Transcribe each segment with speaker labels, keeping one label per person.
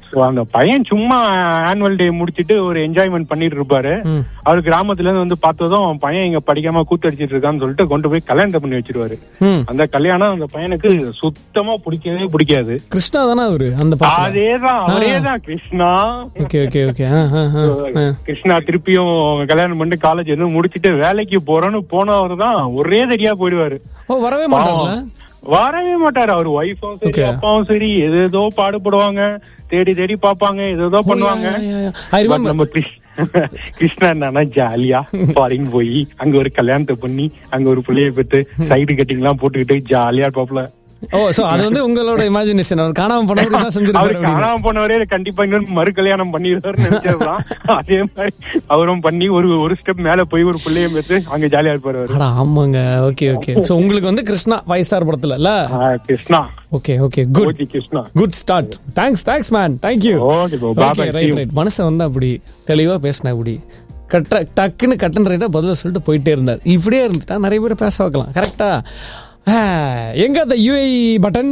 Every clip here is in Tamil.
Speaker 1: So, அந்த பையன் சும்மா ஆனுவல் டே முடிச்சிட்டு ஒரு என்ஜாய்மெண்ட் பண்ணிட்டு இருப்பாரு
Speaker 2: ம்.
Speaker 1: அவர் கிராமத்துல இருந்து வந்து பார்த்ததும் அவன் பையன் இங்க படிக்காம கூத்தடிச்சிட்டு இருக்கான்னு சொல்லிட்டு கொண்டு போய் கல்யாணத்தை பண்ணி வச்சிருவாரு
Speaker 2: ம்
Speaker 1: அந்த கல்யாணம் அந்த பையனுக்கு சுத்தமா பிடிக்கவே பிடிக்காது
Speaker 2: கிருஷ்ணா தானே அவரு அந்த பாட்டு
Speaker 1: அதேதான் அவரேதான் கிருஷ்ணா
Speaker 2: ஓகே ஓகே ஓகே ஆ ஆ ஆ ஆ.
Speaker 1: கிருஷ்ணா திருப்பியும் கல்யாணம் பண்ணி காலேஜ் எதுவும் முடிச்சிட்டு வேலைக்கு போறோன்னு போனவர் தான் ஒரே தடியா போயிடுவாரு
Speaker 2: ஓ வரவே மாட்டார்ல
Speaker 1: வரவே மாட்டாரு அவர் ஒய்ஃபும் சரி
Speaker 2: Okay.
Speaker 1: அப்பாவும் சரி எதேதோ பாடுபடுவாங்க தேடி தேடி பாப்பாங்க எதேதோ பண்ணுவாங்க
Speaker 2: ஐ
Speaker 1: But
Speaker 2: ரிமெம்பர்
Speaker 1: நம்ம கிருஷ்- கிருஷ்ணா என்னன்னா ஜாலியா ஃபாரின் போய் அங்க ஒரு கல்யாணத்தை பண்ணி அங்க ஒரு பிள்ளைய பெற்று சைடு கட்டிங் எல்லாம் போட்டுக்கிட்டு ஜாலியா இருப்பாப்ல
Speaker 2: ஓ சோ அது வந்து உங்களோட இமேஜினேஷன் அவர் காணாம போனவர் தான்
Speaker 1: அவர்
Speaker 2: செஞ்சிருக்காரு அப்படின்னு.
Speaker 1: காணாம போனவரே கண்டிப்பா இன்னொரு மறு கல்யாணம் பண்ணிடுவாரு நினைச்சதுதான் அதே மாதிரி அவரும் பண்ணி ஒரு ஒரு ஸ்டெப் மேல போய் ஒரு பிள்ளைய பெற்று அங்க ஜாலியா இருப்பாரு அவரு
Speaker 2: அட ஆமாங்க ஓகே ஓகே சோ உங்களுக்கு வந்து கிருஷ்ணா ஃபைவ் ஸ்டார் படத்துல இல்ல
Speaker 1: ஆ, Krishna
Speaker 2: okay okay good
Speaker 1: okay Krishna
Speaker 2: good start thanks thanks man thank you
Speaker 1: Okay, bro. Bye,
Speaker 2: okay
Speaker 1: bye. See
Speaker 2: right
Speaker 1: you.
Speaker 2: Right மனுஷன் வந்து அப்படி தெளிவா பேசினா அப்படி கட்ட டக்குன்னு கட்டன் ரைட்டா பதில சொல்லிட்டு போயிட்டே இருந்தார் இப்படியே இருந்துட்டா நிறைய பேர் பேச வைக்கலாம் கரெக்டா எங்க அந்த UA button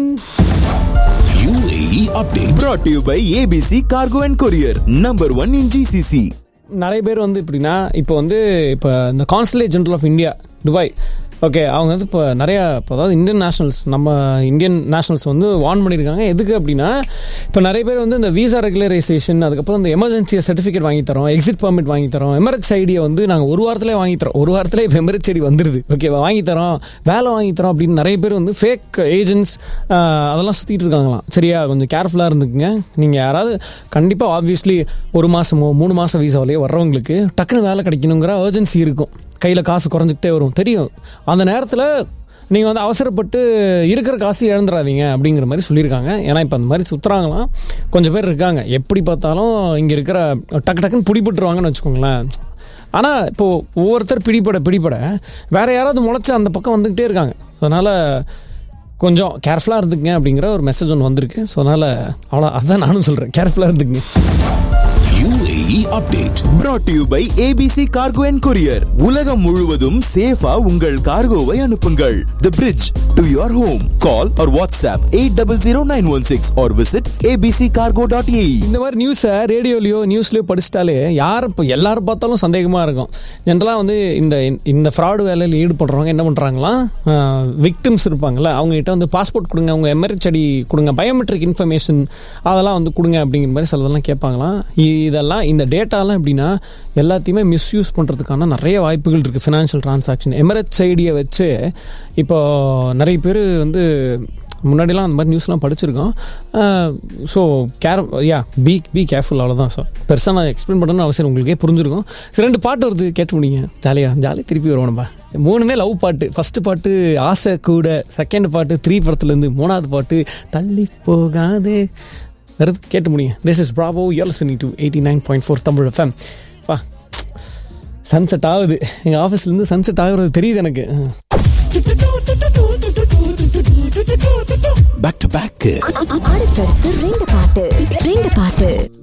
Speaker 3: UAE update brought to you by ABC Cargo and Courier, number one in GCC.
Speaker 2: நிறைய பேர் வந்து எப்படின்னா இப்போ வந்து இப்போ இந்த consulate general of India Dubai okay அவங்க வந்து இப்போ நிறையா இப்போ அதாவது இந்தியன் நேஷனல்ஸ் நம்ம இந்தியன் நேஷனல்ஸ் வந்து வார்ன் பண்ணியிருக்காங்க எதுக்கு அப்படின்னா இப்போ நிறைய பேர் வந்து இந்த விசா ரெகுலரைசேஷன் அதுக்கப்புறம் இந்த எமர்ஜென்சி சர்டிஃபிகேட் வாங்கி தரோம் எக்ஸிட் பர்மிட் வாங்கி தரோம் எமரேட்ஸ் ஐடியை வந்து நாங்கள் ஒரு வாரத்திலே வாங்கி தரோம் ஒரு வாரத்திலே இப்போ எமரேட்ஸ் ஐடி வந்துருது ஓகே வாங்கி தரோம் வேலை வாங்கி தரோம் அப்படின்னு நிறைய பேர் வந்து ஃபேக் ஏஜென்ட்ஸ் அதெல்லாம் சுற்றிட்டு இருக்காங்களாம் சரியா கொஞ்சம் கேர்ஃபுல்லாக இருந்துக்குங்க நீங்கள் யாராவது கண்டிப்பாக ஆப்வியஸ்லி ஒரு மாதமோ மூணு மாதம் வீசாவிலேயே வர்றவங்களுக்கு டக்குன்னு வேலை கிடைக்கணுங்கிற அர்ஜென்சி இருக்கும் கையில் காசு குறைஞ்சிக்கிட்டே வரும் தெரியும் அந்த நேரத்தில் நீங்கள் வந்து அவசரப்பட்டு இருக்கிற காசு இழந்துடாதீங்க அப்படிங்கிற மாதிரி சொல்லியிருக்காங்க ஏன்னா இப்போ அந்த மாதிரி சுற்றுறாங்களாம் கொஞ்சம் பேர் இருக்காங்க எப்படி பார்த்தாலும் இங்கே இருக்கிற டக்கு டக்குன்னு பிடிபட்டுருவாங்கன்னு வச்சுக்கோங்களேன் ஆனால் இப்போது ஒவ்வொருத்தர் பிடிபட பிடிபட வேற யாராவது முளைச்சி அந்த பக்கம் வந்துக்கிட்டே இருக்காங்க அதனால் கொஞ்சம் கேர்ஃபுல்லாக இருந்துக்குங்க அப்படிங்கிற ஒரு மெசேஜ் ஒன்று வந்திருக்கு ஸோ அதனால் அவ்வளோ அதான் நானும் சொல்கிறேன் கேர்ஃபுல்லாக இருந்துக்குங்க
Speaker 3: UAE update brought to you by ABC Cargo and Courier. உலகம் முழுவதும் சேஃபா உங்கள் கார்கோவை அனுப்புங்கள். The bridge to your home. Call or WhatsApp 800916 or visit abccargo.ae.
Speaker 2: இந்த மாதிரி நியூஸை ரேடியோலையோ நியூஸ்லையோ படிச்சிட்டாலே யார் இப்போ எல்லாரும் பார்த்தாலும் சந்தேகமாக இருக்கும் ஜென்ரலாக வந்து இந்த இந்த ஃப்ராடு வேலையில் ஈடுபடுறவங்க என்ன பண்ணுறாங்களாம் விக்டிம்ஸ் இருப்பாங்கல்ல அவங்க கிட்ட வந்து பாஸ்போர்ட் கொடுங்க அவங்க எமர்ஜென்சி ஐடி கொடுங்க பயோமெட்ரிக் இன்ஃபர்மேஷன் அதெல்லாம் வந்து கொடுங்க அப்படிங்கிற மாதிரி சிலதெல்லாம் கேட்பாங்களாம் இதெல்லாம் இந்த டேட்டாலாம் எப்படின்னா எல்லாத்தையுமே மிஸ்யூஸ் பண்ணுறதுக்கான நிறைய வாய்ப்புகள் இருக்குது ஃபினான்ஷியல் டிரான்சாக்ஷன் எமரேட்ஸ் ஐடியை வச்சு இப்போ நிறைய பேர் வந்து முன்னாடிலாம் அந்த மாதிரி நியூஸ்லாம் படிச்சிருக்கோம் so care ya be be careful அவ்வளோதான் ஸோ பெருசாக நான் எக்ஸ்பிளைன் பண்ணணும்னு அவசியம் உங்களுக்கே புரிஞ்சிருக்கும் சரி, ரெண்டு பாட்டு வருது கேட்டு முடியுங்க ஜாலியாக ஜாலியாக திருப்பி வருவோம் நம்ம மூணுமே லவ் பாட்டு ஃபர்ஸ்ட் பாட்டு ஆசை கூட செகண்ட் பாட்டு த்ரீ படத்துலேருந்து மூணாவது பாட்டு தள்ளி போகாதே வருது கேட்டு முடியுங்க திஸ் இஸ் ப்ராவோ யர்லசனி to eighty nine point four Tamil FM வா சன்செட் ஆகுது எங்கள் ஆஃபீஸ்லேருந்து சன்செட் ஆகுறது தெரியுது எனக்கு
Speaker 3: Back to back.
Speaker 4: அடுத்தடுத்து ரெண்டு பாட்டு ரெண்டு பாட்டு